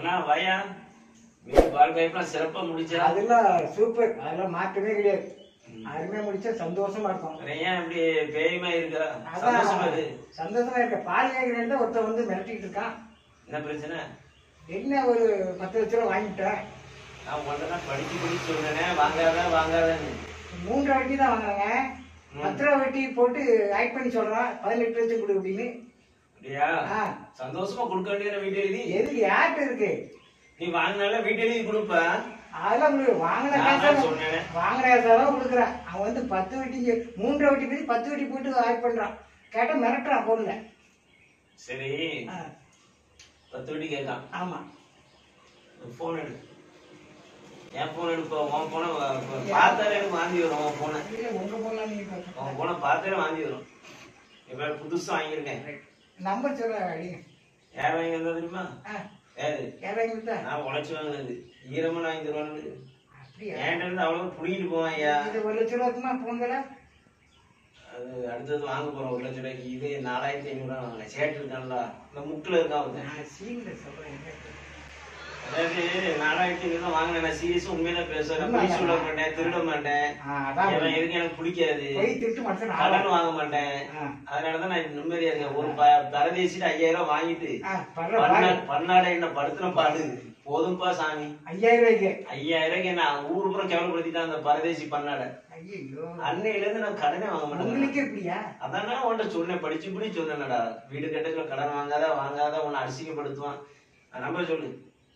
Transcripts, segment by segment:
அண்ணா வாயா வீடு பால் பைப்லாம் சிறப்பா முடிச்சா அதெல்லாம் சூப்பர் அதெல்லாம் மாற்றமே கிடையாது அருமையா முடிச்சா சந்தோஷமா இருக்கும் அப்புறம் ஏன் இப்படி பேயமா இருக்கா அதான் சந்தோஷமா இரு சந்தோஷமா இருக்க பால் கேட்கிறேன் ஒருத்தன் வந்து மிரட்டிட்டு இருக்கான் என்ன பிரச்சனை என்ன ஒரு பத்து லட்ச ரூபா வாங்கிட்டேன் நான் உங்கள்ட்ட படிச்சு படிச்சு சொன்னேனே வாங்காத வாங்காதன்னு மூன்றரை வட்டி தான் வாங்குறாங்க பத்து ரூபா வட்டி போட்டு ஆக்ட் பண்ணி சொல்றான் பதினெட்டு லட்சம் கொடு அப்படின்னு அப்படியா ஆ. சந்தோஷமா கொடுக்க வேண்டியது வீட்டு எழுதி எதுக்கு யார்கிட்ட இருக்கு நீ வாங்கினால வீட்டு எழுதி கொடுப்ப அதெல்லாம் உங்களுக்கு வாங்கின நான் காசை தான் சொன்னேனே. வாங்குற காசாதான் கொடுக்குறான் அவன் வந்து பத்து வட்டி மூன்றரை வட்டி பத்தி பத்து வட்டி போட்டு ஆக்ட் பண்றான் கேட்டா மிரட்டுறான் போன்ல சரி பத்து வட்டி கேட்கான் ஆமா போன் எடு என் போன் எடுப்பா உன் போனை பார்த்தாலே எனக்கு வாந்தி வரும் உன் போனை இல்ல உங்க போன்ல நீங்க பாருங்க. உன் போனை பார்த்தாலே வாந்தி வரும் இப்ப புதுசா வாங்கியிருக்கேன் நம்பர் சொல்ல அடிங்க யார் வாங்கி வந்தா தெரியுமா ஆ, யாரு யாராங்க இருந்தா நான் உழைச்சு வாங்கினது ஈரமா வாங்கி தருவானு அப்படியா என்கிட்ட இருந்து அவ்வளவு புடிங்கிட்டு போவான் ஐயா இது ஒரு லட்ச ரூபா இருக்குமா போன் விலை அது அடுத்தது வாங்க போறோம் ஒரு லட்சம் ரூபாய்க்கு இது நாலாயிரத்தி ஐநூறு ரூபா வாங்கினேன் சேட்டு இருக்கான்ல இந்த முக்குல இருக்கான் ஒருத்தன். நான் சீன்ல சொல்றேன் அதாவது நாலாயிரத்தி ஐநூறு தான் வாங்கினேன் நான் சீரியஸா உண்மையில பேசுறேன் உண்மை பொய் சொல்ல தான். மாட்டேன் திருட மாட்டேன் ஆ, அதான் இவன் எதுக்கு எனக்கு பிடிக்காது போய் திருட்டு மனுஷன் கடன் வாங்க மாட்டேன் ஆ. அதனாலதான் நான் நிம்மதியா இருக்கேன் ஒரு ப- பரதேசிட்டு ஐயாயிரம் ரூபாய் வாங்கிட்டு ஆ, பரவாயில்ல, பன்னா- பரவாயில்ல. பன்னாடை என்ன படுத்துன பாடு போதும்பா சாமி ஐயாயிரம் ரூபாய்க்கு ஐயாயிரம் ரூபாய்க்கு நான் ஊரு புறம் கேவலப்படுத்திட்டான் அந்த பரதேசி பன்னாடை ஐயோ அன்னையில இருந்து நான் கடனே வாங்க மாட்டேன் உங்களுக்கு எப்படியா அதான் நான் உன்கிட்ட சொன்னேன் படிச்சு இப்படி சொன்னேன்டா வீடு கட்டத்துல கடன் வாங்காத வாங்காத உன்னை அசிங்கப்படுத்துவான் நம்பர் சொல்லு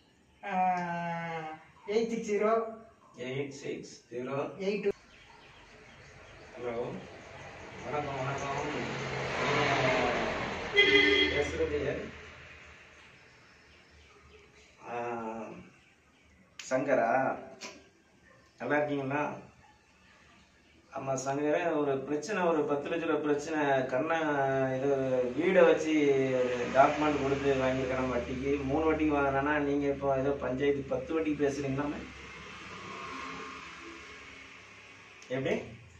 eight six zero eight six zero eight hello வணக்கம் வணக்கம் நீங்க பேசுறது யாரு? ஆ, சங்கரா நல்லா இருக்கீங்களா ஆமா சங்கரே ஒரு பிரச்சனை ஒரு பத்து லட்ச ரூபா பிரச்சனை கண்ணை இது வீடை வச்சு டாக்குமெண்ட் கொடுத்து வாங்கியிருக்கேன் வட்டிக்கு மூணு வட்டிக்கு வாங்கினா நீங்க இப்போ ஏதோ பஞ்சாயத்து பத்து வட்டிக்கு பேசுறீங்களாமே எப்படி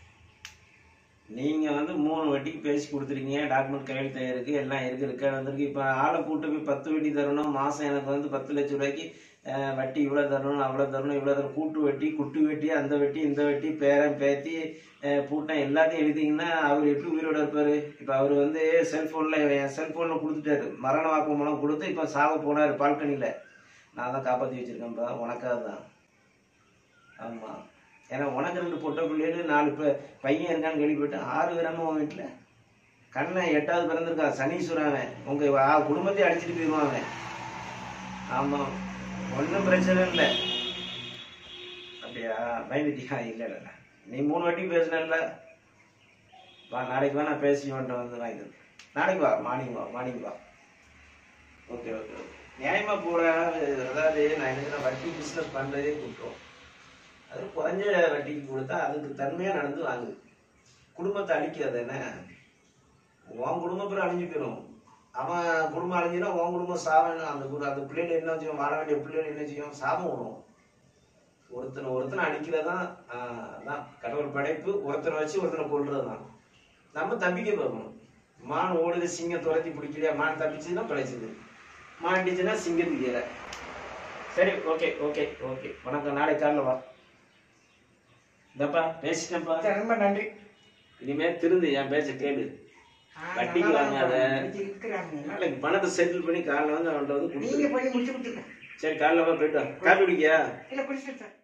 நீங்க வந்து மூணு வட்டிக்கு பேசி கொடுத்துருக்கீங்க டாக்குமெண்ட் கையெழுத்து இருக்கு எல்லாம் இருக்கு ரெக்கார்டு வந்திருக்கு இப்போ ஆளை கூட்டு போய் பத்து வட்டி தரணும் மாசம் எனக்கு வந்து பத்து லட்ச ரூபாய்க்கு அஹ், வட்டி இவ்வளவு தரணும் அவ்வளவு தரணும் இவ்வளவு தரணும் கூட்டு வட்டி குட்டு வட்டி அந்த வட்டி இந்த வட்டி பேரன் பேத்தி அஹ், பூட்டம் எல்லாத்தையும் எழுதிங்கன்னா அவர் எப்படி உயிரோட இருப்பாரு இப்போ அவர் வந்து செல்போன்ல என் செல்போன்ல கொடுத்துட்டாரு மரண வாக்குமூலம் கொடுத்து இப்போ சாக போனாரு பால்கனியில நான் தான் காப்பாத்தி வச்சிருக்கேன்ப்பா உனக்காக தான் ஆமா ஏன்னா உனக்கு ரெண்டு பொட்டை பிள்ளைகள் நாலு பே பையன் இருக்கான்னு கேள்விப்பட்டேன் ஆறு கிராம உன் வீட்டுல கண்ணை எட்டாவது பிறந்திருக்கான் சனீஸ்வரன் அவன் உங்க ஆ- குடும்பத்தையே அடிச்சிட்டு போயிடுவான் அவன் ஆமா ஒன்றும் பிரச்சனை இல்லை அப்படியா பயந்துட்டியா இல்லை இல்லை நீ மூணு வாட்டி பேசினல்ல வா நாளைக்கு வா நான் பேசி மட்டும் வந்து வாங்கி தரேன். நாளைக்கு வா மார்னிங் வா மார்னிங் வா ஓகே ஓகே ஓகே நியாயமா போட அதாவது நான் எனக்கு வட்டி பிஸ்னஸ் பண்றதே குற்றம் அது குறைஞ்ச வட்டிக்கு கொடுத்தா அதுக்கு தன்மையா நடந்து வாங்கு குடும்பத்தை அழிக்காது என்ன உன் குடும்பம் பிறகு அழிஞ்சு போயிடும் அவன் குடும்பம் அழிஞ்சுனா உன் குடும்பம் சாவணும் அந்த குடு- அந்த பிள்ளைகள் என்ன செய்யும் வாழ வேண்டிய பிள்ளைகள் என்ன செய்யும் சாபம் விடும் ஒருத்தனை ஒருத்தனை அடிக்கிறதான் அதான் கடவுள் படைப்பு ஒருத்தனை வச்சு ஒருத்தனை கொள்றதுதான் நம்ம தப்பிக்க பார்க்கணும் மான் ஓடுது சிங்கம் துரத்தி பிடிக்கலையா மான் தப்பிச்சுன்னா பிழைச்சது மாண்டிச்சுன்னா சிங்கத்துக்கு ஏற சரி ஓகே ஓகே ஓகே வணக்கம் நாளைக்கு காலைல வா இந்தப்பா பேசிட்டேன்ப்பா சரி, ரொம்ப நன்றி இனிமே திருந்து என் பேச்ச கேளு ஆ, வட்டிக்கு நல்லா வாங்காத. படிச்சு இருக்கிறாங்க. நாளைக்கு பணத்தை செட்டில் பண்ணி காலைல வந்து அவன்கிட்ட வந்து நீங்க கொடுத்துரு பண்ணி முடிச்சு விட்டுருங்க சரி காலைல வா போயிட்டு வா காப்பி குடிக்கியா இல்ல குடிச்சிட்டு சார்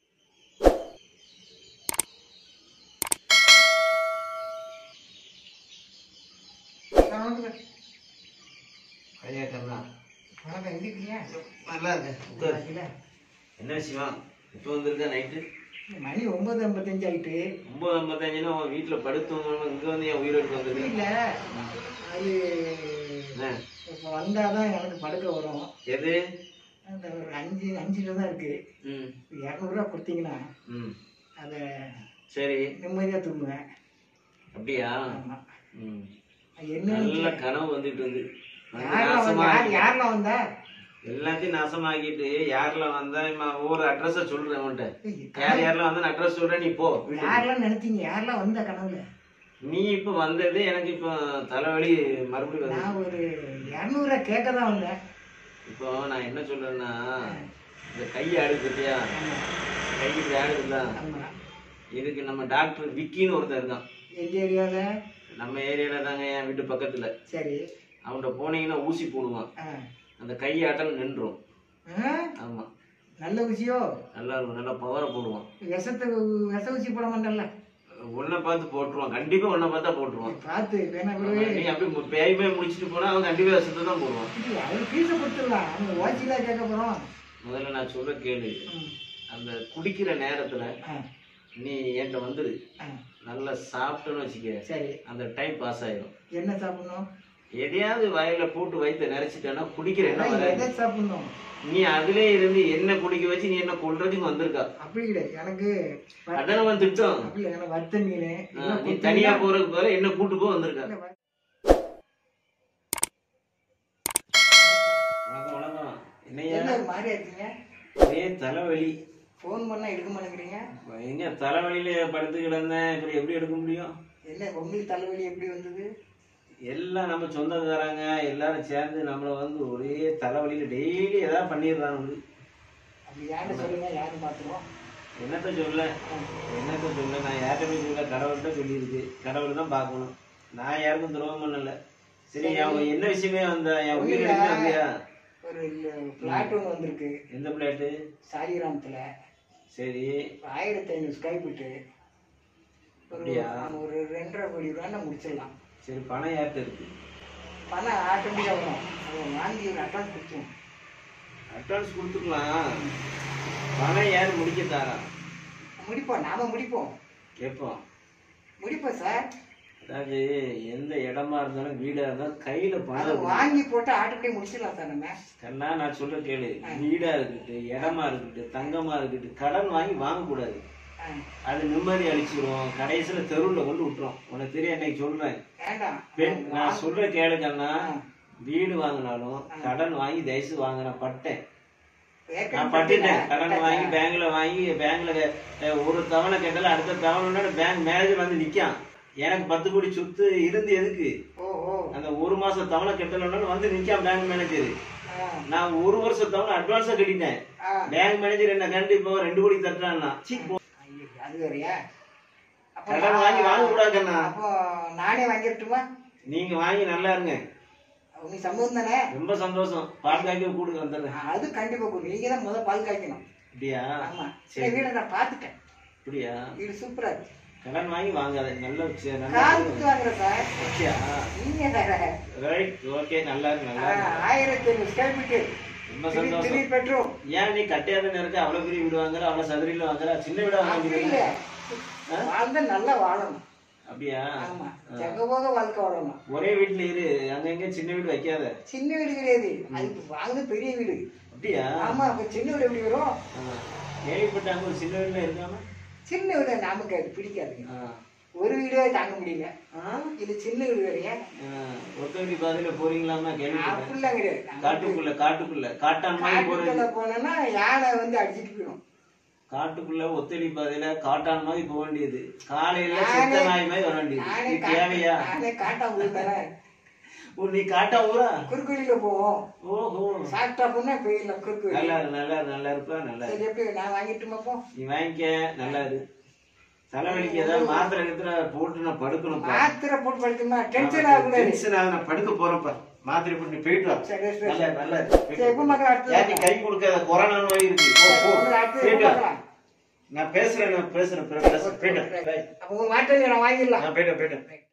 சார், வணக்கம் சார். ஐயா கண்ணா வணக்கம் எங்க இருக்கீங்க நல்லா இருக்கு நல்லா இருக்கீங்களா? என்ன விஷயம் இப்போ வந்திருக்க நைட்டு மணி ஒன்பது ஐம்பத்தஞ்சு ஆயிட்டு ஒன்பது ஐம்பத்தஞ்சுன்னா உன் வீட்டுல படுத்து இங்க வந்து என் உயிரோடு வந்தது இல்ல அது என்ன? இப்போ வந்தாதான் எனக்கு படுக்க வரும் எது அந்த ஒரு அஞ்சு அஞ்சுல தான் இருக்கு ம் இரநூறுவா கொடுத்தீங்கன்னா ம் அதை சரி நிம்மதியா தூங்குவேன் அப்படியா ஆமா ம் அது என்ன நல்ல கனவு வந்துட்டு வந்து வந்து யாரெல்லாம் வந்தா நாசமா யார் யாரெல்லாம் வந்தா எல்லாத்தையும் நாசமாக்கிட்டு யாரெல்லாம் வந்தா இம்மா ஒவ்வொரு அட்ரஸ சொல்றேன் உன்கிட்ட ஏய், யார் யாரெல்லாம் வந்து அட்ரஸ் சொல்றேன் நீ போ வீட்டுக்கு. யாரெல்லாம் நினைச்சீங்க யாரெல்லாம் வந்த கனவுல நீ இப்ப வந்தது எனக்கு இப்போ தலைவலி மறுபடியும் வந்து நான் ஒரு இரநூறுவா கேட்க தான் வந்தேன் இப்போ நான் என்ன சொல்றேன்னா இந்த கை ஆடுது பத்தியா கை இப்படி ஆடுதுல்ல ஆமா இதுக்கு நம்ம டாக்டர் விக்கின்னு ஒருத்தர் இருக்கான் எந்த ஏரியாவில் நம்ம ஏரியால தாங்க என் வீட்டு பக்கத்துல சரி அவன்கிட்ட போனீங்கன்னா ஊசி போடுவான் ஆ அந்த கை ஆட்டல் நின்றும் ஆ? ஆமா நல்ல ஊசியோ நல்லா இருக்கும் நல்லா பவரை போடுவான் விஷத்தை விஷ ஊசி போட மாட்டேன்ல உன்னை பார்த்து போட்டுருவான் கண்டிப்பா உன்னை பார்த்தா போட்டுருவான் பார்த்து வேணா ஆமா, நீ அப்படி பேய் பேய் முடிச்சுட்டு போனா அவன் கண்டிப்பா விஷத்தை தான் போடுவான் அவர் ஃபீஸை கொடுத்துடலாம் அவங்க வாட்சிலாம் கேட்க போகிறோம் முதல்ல நான் சொல்ல கேளு அந்த குடிக்கிற நேரத்துல ஆ நீ என்கிட்ட வந்துடு ஆ நல்லா சாப்பிட்டோன்னு வச்சுக்க சரி அந்த டைம் பாஸ் ஆயிடும் என்ன சாப்பிடணும் எதையாவது வாயில போட்டு வயிற்ற நிறைச்சிட்டேன்னா குடிக்கிற என்ன அதான் வராது எதை சாப்பிடணும் நீ அதுலயே இருந்து என்ன குடிக்க வச்சு நீ என்ன கொல்றதுக்கு வந்திருக்கா அப்படி கிடையாது எனக்கு வ- அதான அவன் திட்டம் அப்படி இல்லை எனக்கு வத்த மீன் ஆ, நீ தனியா போறதுக்கு பதிலா என்ன கூட்டு போக வந்திருக்கா வணக்கம் வணக்கம் என்னையா என்ன ஒரு மாதிரியா இருக்கீங்க ஒரே தலைவலி ஃபோன் பண்ணா எடுக்க மாட்டேங்கிறீங்க எங்க தலைவலியில படுத்து கிடந்தேன் இப்படி எப்படி எடுக்க முடியும் என்ன உங்களுக்கு தலைவலி எப்படி வந்தது எல்லாம் நம்ம சொந்தக்காரங்க எல்லாரும் சேர்ந்து நம்மளை வந்து ஒரே தலைவலியில டெய்லி ஏதாவது பண்ணிடுறாங்க அப்படி யார்கிட்ட சொல்லுங்க யாரும் பார்த்துருவோம் என்னத்த சொல்ல என்னத்த சொல்ல நான் யார்கிட்ட சொல்ல கடவுள்கிட்ட சொல்லியிருக்கு கடவுள் தான் பார்க்கணும் நான் யாருக்கும் துரோகம் பண்ணல சரி அவங்க என்ன விஷயமே வந்த என் உயிர் எடுக்க வந்தியா ஒரு பிளாட் ஒன்று வந்திருக்கு எந்த பிளேட்டு சாலிகிராமத்தில் சரி ஆயிரத்தி ஐநூறு ஸ்கொயர் ஃபீட்டு ஒரு அப்படியா? ஒரு ரெண்டரை கோடி ரூபாய் முடிச்சிடலாம் சரி பணம் யார்கிட்ட இருக்கு பணம் ஆட்டோமேட்டிக்காக வரும் அதை வாங்கி ஒரு அட்வான்ஸ் கொடுத்துருவோம் அட்வான்ஸ் கொடுத்துக்கலாம் பணம் யார் முடிக்க தாரா முடிப்போம் நாம முடிப்போம் கேட்போம் முடிப்போம் சார் அதாவது எந்த இடமா இருந்தாலும் வீடா இருந்தாலும் கையில அதை பணம் இருக்கணும். வாங்கி போட்டு ஆட்டோமேட்டிக் முடிச்சிடலாம் சார் நம்ம கண்ணா நான் சொல்ல கேளு வீடா இருக்கட்டும் இடமா இருக்கட்டும் தங்கமா இருக்கட்டும் கடன் வாங்கி வாங்கக்கூடாது ஆ, அது நிம்மதி அழிச்சிரும் கடைசியில தெருவுல கொண்டு விட்டுரும் உனக்கு தெரியும் இன்னைக்கு சொல்றேன் வேண்டாம் பெண் நான் சொல்ற கேளுக்கண்ணா ஆ. வீடு வாங்கினாலும் கடன் வாங்கி தயசு வாங்குறேன் பட்டேன் ஏற்கனவே நான் பட்டுட்டேன் பட்டீங்களா? கடன் வாங்கி பேங்க்ல வாங்கி பேங்க்ல ஒரு தவணை கேட்டாலும் அடுத்த தவணை பேங்க் மேனேஜர் வந்து நிக்கான் எனக்கு பத்து கோடி சொத்து இருந்து எதுக்கு ஓ ஓ அந்த ஒரு மாசம் தவணை கட்டலன்னு வந்து நிக்கான் பேங்க் மேனேஜர் ஆ, நான் ஒரு வருஷம் தவணை அட்வான்ஸா கட்டிட்டேன் ஆ. பேங்க் மேனேஜர் என்ன கண்டு இப்போ ரெண்டு கோடி தட்டுறான்னா சீ, போ. ஐயோ, அது வேறையா அப்போ கடன் நான்- வாங்கி வாங்க கூடாதுண்ணா அப்போ நானே வாங்கிடட்டுமா நீங்க வாங்கி நல்லா இருங்க நீ சம்பவம் தானே ரொம்ப சந்தோஷம் பால் காய்க்க கூடுங்க வந்துடுறேன் அது கண்டிப்பா கொடுக்கும் நீங்க தான் முதல்ல பால் காய்க்கணும் அப்படியா ஆமா சரி. இந்த வீடை நான் பார்த்துட்டேன் அப்படியா வீடு சூப்பரா இருக்கு கடன் வாங்கி வாங்காத நல்ல விஷயம், நல்லா காலத்துக்கு வாங்குற சார் அப்படியா நீங்க வேற ரைட் ஓகே நல்லா இருக்கு நல்லா ஆ, இருக்கு ஆயிரத்தி ஐநூறு ஸ்கொயர் ஃபீட்டு ரொம்ப சந்தோஷம் த்ரீ பெட்ரூம் ஏன் நீ கட்டையாத இருக்க அவ்வளவு பெரிய வீடு வாங்குற அவ்வளவு சதுரில வாங்குற சின்ன வீடு வாங்க அப்படி வேண்டியது இல்ல வாழ்ந்தா நல்லா வாழணும் அப்படியா ஆமா ஜகபோக வாழ்க்கை வாழணும் ஒரே வீட்டுல இரு அங்கங்க சின்ன வீடு வைக்காத சின்ன வீடு கிடையாது அது வாங்குறது பெரிய வீடு அப்படியா ஆமா அப்ப சின்ன வீடு எப்படி வரும் ஆ. கேள்விப்பட்டாங்க ஒரு சின்ன வீடுல இருக்காம சின்ன வீடு நமக்கு அது பிடிக்காதுங்க ஆ. ஒரு வீடே தாங்க முடியல ஆ? இது சின்ன வீடு வேறையா ஆ. ஒத்தவடி பாதையில போறீங்களாமா கேள்விப்பட்டேன் அப்படிலாம் கிடையாது காட்டுக்குள்ள காட்டுக்குள்ள காட்டான் மாதிரி போறது காட்டுக்குள்ள போனோம்னா யானை வந்து அடிச்சிட்டு போயிடும் காட்டுக்குள்ள ஒத்தடி பாதையில காட்டான் மாதிரி போக வேண்டியது காலையில நானே- சித்த நாய் மாதிரி வர வேண்டியது நானே இது காட்டு- தேவையா நானே காட்டா ஊருதானே ஓ நீ காட்டா ஊரா குறுக்குழியில போவோம் ஓஹோ சாப்பிட்டா போனா போயிடலாம் குறுக்குழி நல்லா இரு நல்லா இரு நல்லா இருப்பா நல்லா இரு. சரி எப்படி நான் வாங்கிட்டுமா போ நீ வாங்கிக்க நல்லா இரு தலைவலிக்கு ஏதாவது மாத்திரை எடுத்துற போட்டு நான் படுக்கணும்ப்பா மாத்திரை போட்டு படுத்துமா டென்ஷன் ஆகக்கூடாது டென்ஷன் ஆகுது நான் படுக்க போறேன்ப்பா மாத்திரை போட்டு நீ போயிட்டு வா சரி, சரி, நல்லா இரு, நல்லா இரு. சரி, எப்ப மக்கள் அடுத்தது ஏன் நீ கை கொடுக்காத கொரோனா நோய் இருக்கு போ போ உங்களை அடுத்தது போயிட்டு வா. பார்க்கலாம். நான் பேசுறேன் நான் பேசுறேன் பேசுறேன் போயிட்டு வா. Bye. அப்ப உங்க மாத்திரை நான் வாங்கிடலாம் நான் போயிட்டு வா, போயிட்டு வா.